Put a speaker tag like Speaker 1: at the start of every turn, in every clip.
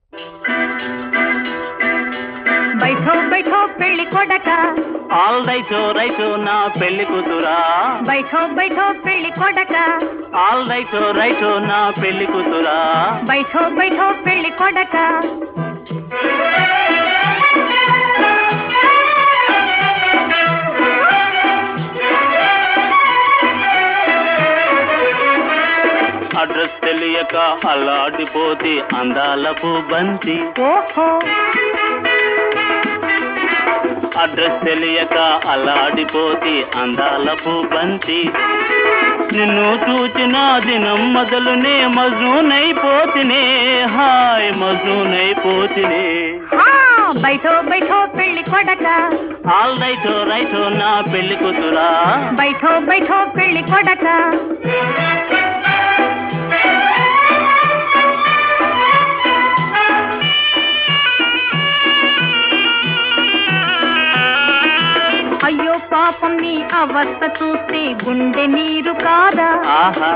Speaker 1: బైఠో బైఠో పెళ్లి కొడక
Speaker 2: ఆల్ రైటో రైటో నా పెళ్లి కూతురా
Speaker 1: బైఠో బైఠో పెళ్లి కొడక
Speaker 2: ఆల్ రైటో రైటో నా పెళ్లి కూతురా
Speaker 1: బైఠో బైఠో పెళ్లి కొడక
Speaker 2: అడ్రస్ తెలియక అల్లాడిపోతే అందాలపు బంతి
Speaker 1: ఓహో
Speaker 2: అడ్రస్ తెలియక అల్లాడిపోతే అందాలపు బంతి నిన్ను చూచిన దినం మొదలునే మజూనైపోతినే హాయ్ మజూనైపోతినే
Speaker 1: హా, బైఠో బైఠో పెళ్లి కొడక
Speaker 2: ఆల్ రైటో రైటో నా పెళ్లి కూతురా
Speaker 1: బైఠో బైఠో పెళ్లి కొడక అయ్యో పాపం నీ అవస్థ చూస్తే గుండె నీరు కాదా
Speaker 2: ఆహా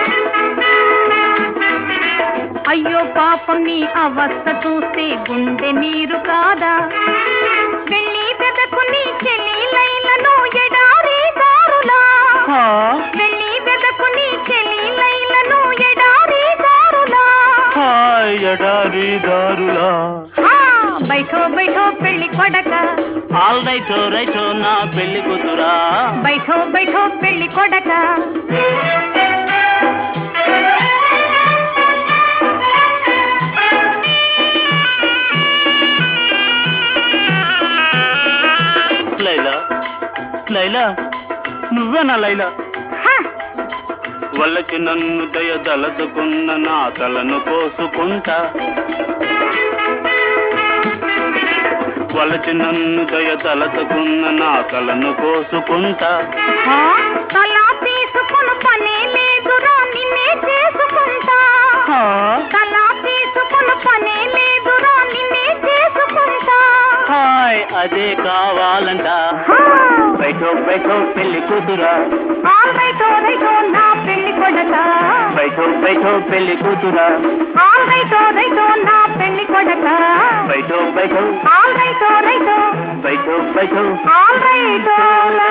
Speaker 1: అయ్యో పాపం నీ అవస్థ చూస్తే గుండె నీరు కాదా వెళ్ళి వెదకుని చెల్లి లైలను ఎడారి దారులా
Speaker 2: హా,
Speaker 1: వెళ్ళి వెదకుని చెల్లి లైలను ఎడారి దారులా
Speaker 2: హాయ్ ఎడారి దారులా
Speaker 1: హా, బైఠో బైఠో పెళ్లి కొడక
Speaker 2: ఆల్ రైటో రైటో నా పెళ్లి కూతురా
Speaker 1: బైఠో బైఠో పెళ్లి కొడక
Speaker 2: లైలా లైలా నువ్వేనా లైలా
Speaker 1: హ,
Speaker 2: వాళ్ళకి నన్ను దయ దలచుకున్న నా తలను కోసుకుంటా వాళ్ళకి నన్ను దయ తలచుకున్న నా తలను కోసుకుంటా
Speaker 1: హా, తల తీసుకుని పనే లేదురా నిన్నే చేసుకుంటా
Speaker 2: హా,
Speaker 1: తల తీసుకుని పనే లేదురా నిన్నే చేసుకుంటా
Speaker 2: హాయ్ అదే కావాలంట
Speaker 1: హా,
Speaker 2: బయటో బయటో పెళ్లి కూతురా
Speaker 1: ఆల్ రైటో రైటో నా పెళ్లి కొడక
Speaker 2: బయటో బయటో పెళ్లి కూతురా
Speaker 1: ఆల్ రైటో రైటో నా పెళ్లి కొడక
Speaker 2: బయటో బయటో
Speaker 1: ఆల్ రైటో రైటో
Speaker 2: బయటో బయటో
Speaker 1: ఆల్ రైటో